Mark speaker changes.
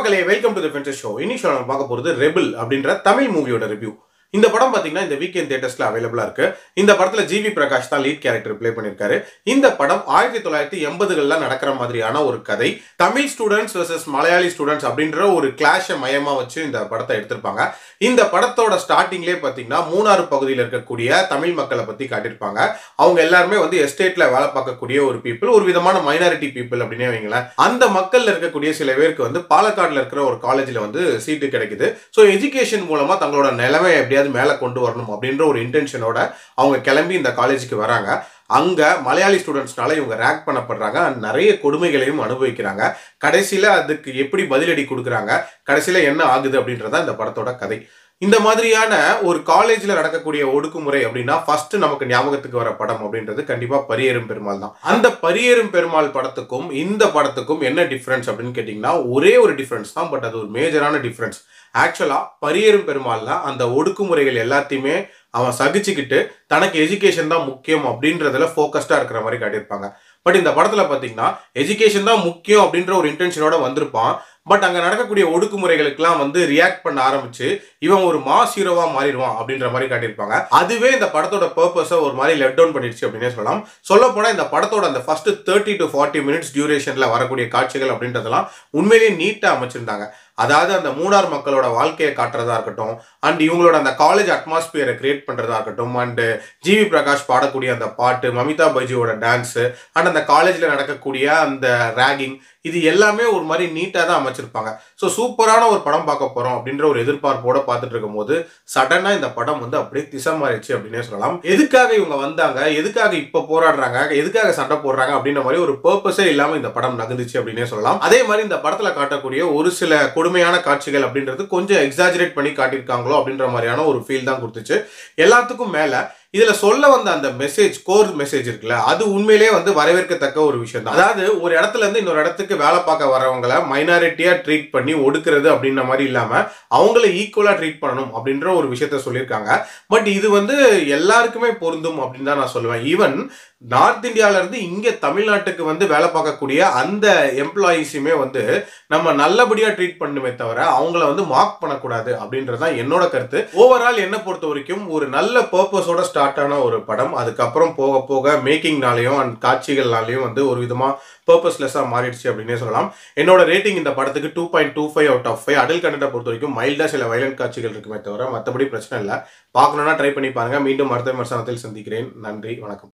Speaker 1: மக்களே welcome to the fencer show இன்னைக்கு show நம்ம பார்க்க போகிறது ரெபிள் அப்படின்ற தமிழ் மூவியோட ரிவ்யூ இந்த படம் பார்த்தீங்கன்னா இந்த வீக்கெண்ட் தேட்டர்ஸ்ல அவைலபிளா இருக்கு இந்த படத்துல ஜிவி பிரகாஷ் தான் லீட் கேரக்டர் ப்ளே பண்ணியிருக்காரு இந்த படம் ஆயிரத்தி தொள்ளாயிரத்தி எண்பதுகள்ல நடக்கிற மாதிரியான ஒரு கதை Tamil students versus Malayali students அப்படின்ற ஒரு கிளாஷை மையமா வச்சு இந்த படத்தை எடுத்திருப்பாங்க இந்த படத்தோட ஸ்டார்டிங்லேயே பார்த்தீங்கன்னா மூணாறு பகுதியில் இருக்கக்கூடிய தமிழ் மக்களை பத்தி காட்டியிருப்பாங்க அவங்க எல்லாருமே வந்து எஸ்டேட்ல வேலை பார்க்கக்கூடிய ஒரு பீப்புள் ஒரு விதமான மைனாரிட்டி பீப்புள் அப்படின்னே வைங்களேன் அந்த மக்கள்ல இருக்கக்கூடிய சில பேருக்கு வந்து பாலக்காடுல இருக்கிற ஒரு காலேஜ்ல வந்து சீட்டு கிடைக்குது ஸோ எஜுகேஷன் மூலமா தங்களோட நிலைமை எப்படியாவது மேலே கொண்டு வரணும் அப்படின்ற ஒரு இன்டென்ஷனோட அவங்க கிளம்பி இந்த காலேஜுக்கு வராங்க அங்க மலையாளி ஸ்டூடெண்ட்ஸ்னால இவங்க ரேங்க் பண்ணப்படுறாங்க and நிறைய கொடுமைகளையும் அனுபவிக்கிறாங்க கடைசியில அதுக்கு எப்படி பதிலடி கொடுக்குறாங்க கடைசியில என்ன ஆகுது அப்படின்றத இந்த படத்தோட கதை இந்த மாதிரியான ஒரு காலேஜ்ல நடக்கக்கூடிய ஒடுக்குமுறை அப்படின்னா ஃபர்ஸ்ட் நமக்கு ஞாபகத்துக்கு வர படம் அப்படின்றது கண்டிப்பா பரியேறும் பெருமாள் தான் அந்த பரியேறும் பெருமாள் படத்துக்கும் இந்த படத்துக்கும் என்ன டிஃபரன்ஸ் அப்படின்னு கேட்டிங்கன்னா ஒரே ஒரு டிஃபரன்ஸ் தான் பட் அது ஒரு மேஜரான டிஃபரன்ஸ் ஆக்சுவலா பரியேறும் பெருமாள்ல அந்த ஒடுக்குமுறைகள் எல்லாத்தையுமே அவன் சகிச்சுக்கிட்டு தனக்கு எஜுகேஷன் தான் முக்கியம் அப்படின்றதுல ஃபோக்கஸ்டா இருக்கிற மாதிரி காட்டியிருப்பாங்க பட் இந்த படத்துல பாத்தீங்கன்னா எஜுகேஷன் தான் முக்கியம் அப்படின்ற ஒரு இன்டென்ஷனோட வந்திருப்பான் பட் அங்க நடக்கக்கூடிய ஒடுக்குமுறைகளுக்கெல்லாம் வந்து ரியாக்ட் பண்ண ஆரம்பிச்சு இவன் ஒரு மாஸ் ஹீரோவா மாறிடுவான் அப்படின்ற மாதிரி காட்டியிருப்பாங்க அதுவே இந்த படத்தோட பர்பஸை ஒரு மாதிரி லெட் டவுன் பண்ணிடுச்சு அப்படின்னே சொல்லலாம் சொல்ல போனா இந்த படத்தோட அந்த first thirty to forty minutes டியூரேஷன்ல வரக்கூடிய காட்சிகள் அப்படின்றதெல்லாம் உண்மையிலேயே நீட்டா அமைச்சிருந்தாங்க அதாவது அந்த மூணார் மக்களோட வாழ்க்கையை காட்டுறதா இருக்கட்டும் அண்ட் இவங்களோட அந்த காலேஜ் அட்மாஸ்பியரை கிரியேட் பண்றதா இருக்கட்டும் அண்ட் ஜிவி பிரகாஷ் பாடக்கூடிய அந்த பாட்டு மமிதா பைஜியோட டான்ஸ் அண்ட் அந்த காலேஜ்ல நடக்கக்கூடிய அந்த ரேகிங் இது எல்லாமே ஒரு மாதிரி நீட்டாக தான் அமைச்சிருப்பாங்க ஸோ சூப்பரான ஒரு படம் பார்க்க போறோம் அப்படின்ற ஒரு எதிர்பார்ப்போட பார்த்துட்டு இருக்கும்போது சடனா இந்த படம் வந்து அப்படியே திசை மாறிடுச்சு அப்படின்னே சொல்லலாம் எதுக்காக இவங்க வந்தாங்க எதுக்காக இப்போ போராடுறாங்க எதுக்காக சண்டை போடுறாங்க அப்படின்ற மாதிரி ஒரு பர்பஸே இல்லாம இந்த படம் நகர்ந்துச்சு அப்படின்னே சொல்லலாம் அதே மாதிரி இந்த படத்துல காட்டக்கூடிய ஒரு சில கொடுமையான காட்சிகள் அப்படின்றது கொஞ்சம் எக்ஸாஜரேட் பண்ணி காட்டியிருக்காங்களோ அப்படின்ற மாதிரியான ஒரு ஃபீல் தான் கொடுத்துச்சு எல்லாத்துக்கும் மேல இதுல சொல்ல வந்த அந்த மெசேஜ் கோர் மெசேஜ் இருக்குல்ல அது உண்மையிலேயே வந்து வரவேற்கத்தக்க ஒரு விஷயம் தான் அதாவது ஒரு இடத்துல இருந்து இன்னொரு இடத்துக்கு வேலை பார்க்க வரவங்கள மைனாரிட்டியா ட்ரீட் பண்ணி ஒடுக்குறது அப்படின்ற மாதிரி இல்லாம அவங்கள ஈக்குவலா ட்ரீட் பண்ணணும் அப்படின்ற ஒரு விஷயத்த சொல்லியிருக்காங்க பட் இது வந்து எல்லாருக்குமே பொருந்தும் அப்படின்னு தான் நான் சொல்லுவேன் ஈவன் நார்த் இந்தியால இருந்து இங்க தமிழ்நாட்டுக்கு வந்து வேலை பார்க்கக்கூடிய அந்த எம்ப்ளாயீஸுமே வந்து நம்ம நல்லபடியா ட்ரீட் பண்ணுமே தவிர அவங்கள வந்து மார்க் பண்ணக்கூடாது அப்படின்றது தான் என்னோட கருத்து ஓவரால் என்ன பொறுத்த வரைக்கும் ஒரு நல்ல பர்பஸோட ஸ்டார்ட் ஆன ஒரு படம் அதுக்கப்புறம் போக போக மேக்கிங்னாலையும் அண்ட் காட்சிகள்னாலையும் வந்து ஒரு விதமா பர்பஸ்லெஸ்ஸாக மாறிடுச்சு அப்படின்னே சொல்லலாம் என்னோட ரேட்டிங் இந்த படத்துக்கு two point two five out of five adult கண்டை பொறுத்த வரைக்கும் மைல்டாக சில வயலண்ட் காட்சிகள் இருக்குமே தவிர மற்றபடி பிரச்சனை இல்லை பார்க்கணுன்னா ட்ரை பண்ணி பாருங்க மீண்டும் அடுத்த விமர்சனத்தில் சந்திக்கிறேன் நன்றி வணக்கம்